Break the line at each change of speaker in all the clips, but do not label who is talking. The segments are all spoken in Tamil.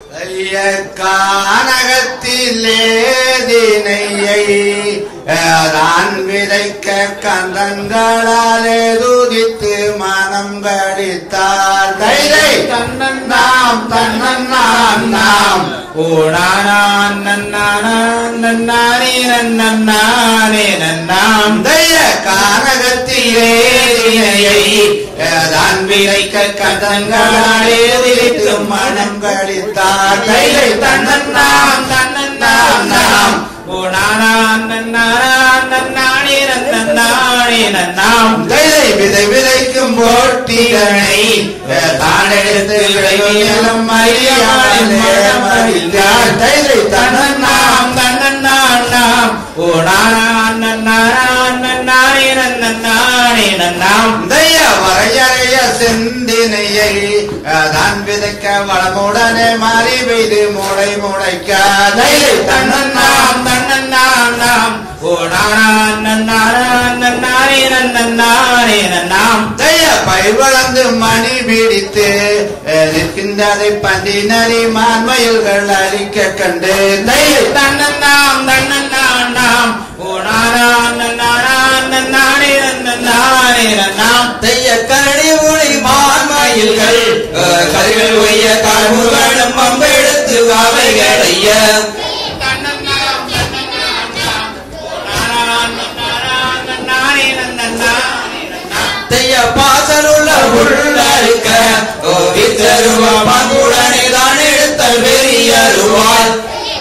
கானகத்திலே தினையை தான் விதைக்க கந்தங்களாலே துதித்து மனம் கடித்தார் தைரை
தன்னன்
நாம் தன்னன் நாம் நாம்
ஓடானான் நன்னானான் நன்னானே நன்னானே நன்னாம்
தைய கானகத்திலே தினையை தான் விதைக்க கந்தங்களாலே துதித்து மனம் கடித்தார் தைரை தன்னன் நாம்
தன்னன்
நாம் நாம்
ஓடானான் நன்னானான் நன்னானே நன்னானே நன்னாம்
விதை விதை விதைக்கும் போட்டிகளை தான் எடுத்து விளைவியலும் அறியாமலே மறித்தார் தைதை தன்னன் நாம்
தன்னன் நாம் ஓடானான் நன்னானான் நன்னானே நன்னானே நன்னாம்
தைய வரையறைய செந்தினையை தான் விதைக்க வளமுடனே மாறி பெய்து மூளை முளைக்க தைதை தன்னன் நாம்
தன்னன் நாம் ஓடானான் நன்னானான் நன்னானே நன்னானே நன்னாம்
தைய பயிர் வளர்ந்து மணி பிடித்து நிற்கின்றதை பந்தினரி மான்மயில்கள் அழிக்க கண்டு தையை
தன்னன் நாம் தன்னன் நாம் ஓடானான் நன்னானான் நன்னானே நன்னானே நன்னாம்
தைய கரடி ஒளி மான்மயில்கள் கதிர்கள் ஒய்ய கால்முருகனும் பம்பெடுத்து அவைகளைய
தன்னன் நாம் தன்னன் நாம் ஓடானான் நன்னானான் நன்னானே நன்னானே நன்னாம்
தைய பாசலுள்ள உள்ளருக்க வித்தருவா பங்குடனை தான் எடுத்தல் வெறியருவாள்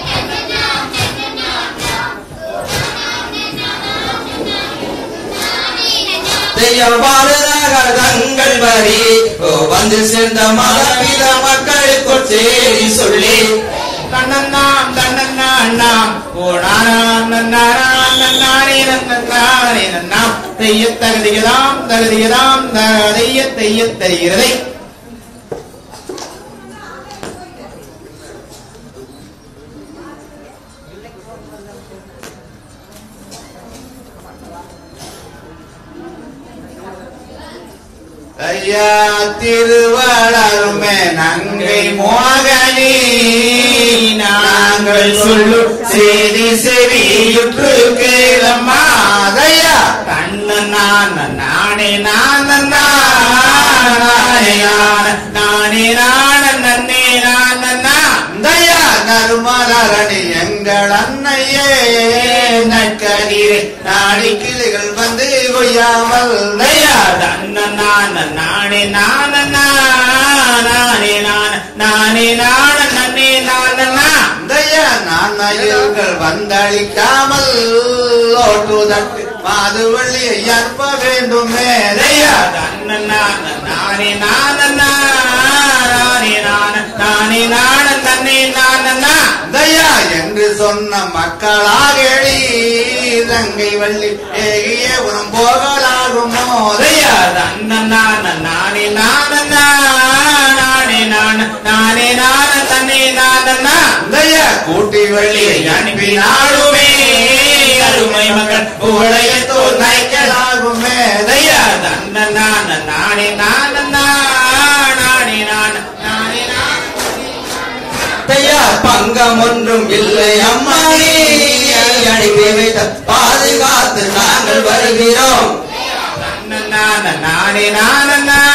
தைய பாரதர்கள் தங்கள் வரி ஓ, வந்து சேர்ந்த மலபித மக்களுக்குள் சேரி சொல்லி
தன்னன்னாம் தன்னன்னாம் ஓடானாம் நன்னாராம் நன்னாரே நன்னாரே நன்னாம் தெய்ய தகுதியதாம் தகுதியதாம் தகுதிய தெய்ய தெரிகிறதை
ஐயா திருவளருமே நங்கை மோகனி நாங்கள் சொல்லு செய்தி செவியுற்று கேளம்மா தையா
தன்னன்னான் நானே நான் நானே நான் நானே நான் நன்னே நான் நன்னா
தையா நறுமலரணி எங்கள் அன்னையே நக்கரீரே நாடி கிளிகள் வந்து கொய்யாமல் தையா
தன்னன்னான் நானே நான் நானே நான் நானே நான் நன்னே நான் நன்னா
தையா நான் மயில்கள் வந்தளிக்காமல் ஓட்டுதற்கு மாதுவள்ளியை அற்ப வேண்டுமே தையா
தன்னன்னான் நானே நான் நானே நான் நானே நான் நன்னே நான் நன்னா
தையா என்று சொன்ன மக்களாகடி தங்கை வள்ளி ஏகிய உனம் போகலாகுமோ தையா
தன்னன்னான் நானே நான் நானே நான் நானே நான் தன்னே நான் நன்னா
தையா கூட்டி வள்ளியை அனுப்பினாலுமே
அருமை மகன்
உடையத்தோர் நைக்கலாகுமே தையா
தன்னன்னான் நானே நான் நானே நான் நானே நான்
தையா பங்கம் ஒன்றும் இல்லை அம்மாயே அனுப்பி வைத்த பாதுகாத்து நாங்கள் வருகிறோம்
தன்னன்னான் நானே நான்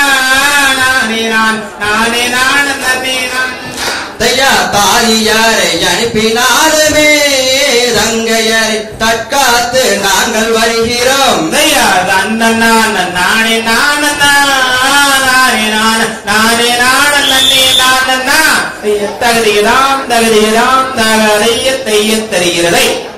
நானே நான் நானே நான் நன்னே நான்
தையா தாயாரை அனுப்பினாலுமே தங்கையரை தற்காத்து நாங்கள் வருகிறோம்
தையா தன்னன்னான் நானே நான் நானே நான் நானே நான் நன்னே நான் நன்னா தகுதியதாம் தகுதியதாம் தகதைய தெய்ய தெரிகிறதை